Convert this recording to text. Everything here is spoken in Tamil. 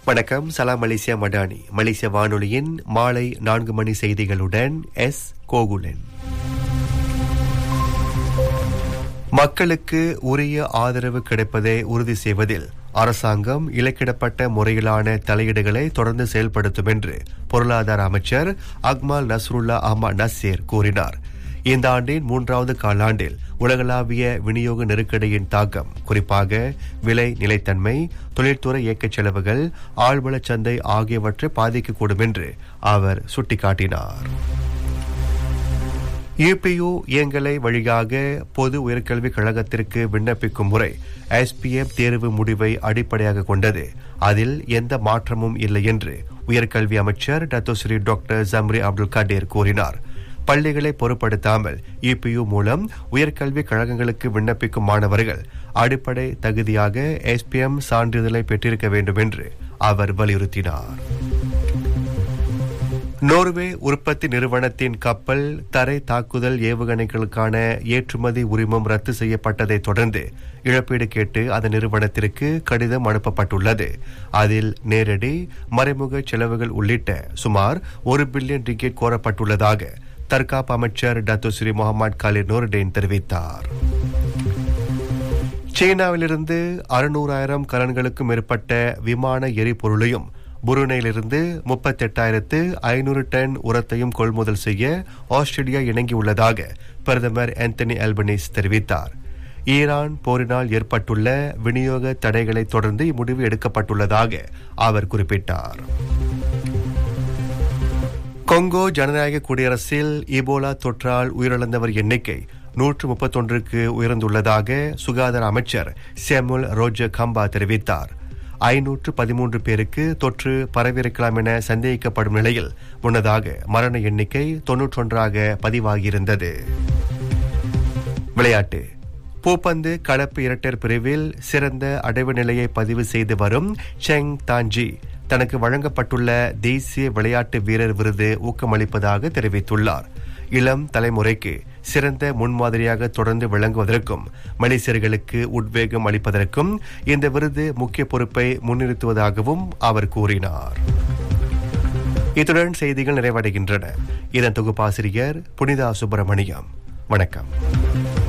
வணக்கம் சலாம் மலேசியா மடானி மலேசிய வானொலியின் மாலை நான்கு மணி செய்திகளுடன் எஸ் கோகுலன் மக்களுக்கு உரிய ஆதரவு கிடைப்பதை உறுதி செய்வதில் அரசாங்கம் இலக்கிடப்பட்ட முறையிலான தலையீடுகளை தொடர்ந்து செயல்படுத்தும் என்று பொருளாதார அமைச்சர் அக்மால் நஸ்ருல்லா அஹ்மத் நசீர் கூறினார் இந்த ஆண்டின் மூன்றாவது காலாண்டில் உலகளாவிய விநியோக நெருக்கடியின் தாக்கம் குறிப்பாக விலை நிலைத்தன்மை தொழில்துறை இயக்கச் செலவுகள் ஆழ்வளச் சந்தை ஆகியவற்றை பாதிக்கக்கூடும் என்று அவர் சுட்டிக்காட்டினார் யுபியு இயங்கலை வழியாக பொது உயர்கல்விக் கழகத்திற்கு விண்ணப்பிக்கும் முறை எஸ்பிஎம் தேர்வு முடிவை அடிப்படையாக கொண்டது அதில் எந்த மாற்றமும் இல்லை என்று உயர்கல்வி அமைச்சர் Datuk Seri doctor Zambry Abdul Kadir கூறினார் பள்ளிகளை பொருட்படுத்தாமல் இபியு மூலம் உயர்கல்விக் கழகங்களுக்கு விண்ணப்பிக்கும் மாணவர்கள் அடிப்படை தகுதியாக எஸ்பிஎம் சான்றிதழை பெற்றிருக்க வேண்டும் என்று அவர் வலியுறுத்தினார் நோர்வே உற்பத்தி நிறுவனத்தின் கப்பல் தரை தாக்குதல் ஏவுகணைகளுக்கான ஏற்றுமதி உரிமம் ரத்து செய்யப்பட்டதை தொடர்ந்து இழப்பீடு கேட்டு அந்த நிறுவனத்திற்கு கடிதம் அனுப்பப்பட்டுள்ளது அதில் நேரடி மறைமுக செலவுகள் உள்ளிட்ட சுமார் ஒரு பில்லியன் ரிக்கெட் கோரப்பட்டுள்ளதாக தற்காப்பு அமைச்சர் டத்தோஸ்ரீ முகமது காலிர் நோர்டேன் தெரிவித்தார் சீனாவிலிருந்து அறுநூறாயிரம் கலன்களுக்கும் மேற்பட்ட விமான எரிபொருளையும் புருனையிலிருந்து முப்பத்தெட்டாயிரத்து ஐநூறு டன் உரத்தையும் கொள்முதல் செய்ய ஆஸ்திரேலியா இணங்கியுள்ளதாக பிரதமர் ஆந்தனி அல்பனீஸ் தெரிவித்தார் ஈரான் போரினால் ஏற்பட்டுள்ள விநியோக தடைகளை தொடர்ந்து இம்முடிவு எடுக்கப்பட்டுள்ளதாக அவர் குறிப்பிட்டார் கொங்கோ ஜனநாயக குடியரசில் இபோலா தொற்றால் உயிரிழந்தவர் எண்ணிக்கை நூற்று முப்பத்தொன்றுக்கு உயர்ந்துள்ளதாக சுகாதார அமைச்சர் சேமுல் ரோஜர் கம்பா தெரிவித்தார் ஐநூற்று பதிமூன்று பேருக்கு தொற்று பரவியிருக்கலாம் என சந்தேகிக்கப்படும் நிலையில் முன்னதாக மரண எண்ணிக்கை தொன்னூற்றொன்றாக பதிவாகியிருந்தது விளையாட்டு பூப்பந்து கலப்பு இரட்டர் பிரிவில் சிறந்த அடைவு நிலையை பதிவு செய்து வரும் செங் தாஞ்சி தனக்கு வழங்கப்பட்டுள்ள தேசிய விளையாட்டு வீரர் விருது ஊக்கமளிப்பதாக தெரிவித்துள்ளார் இளம் தலைமுறைக்கு சிறந்த முன்மாதிரியாக தொடர்ந்து விளங்குவதற்கும் மலேசியர்களுக்கு உத்வேகம் அளிப்பதற்கும் இந்த விருது முக்கிய பொறுப்பை முன்னிறுத்துவதாகவும் அவர் கூறினார் இத்துடன் செய்திகள் நிறைவடைகின்றன இதன் தொகுப்பாசிரியர் புனிதா சுப்பிரமணியம் வணக்கம்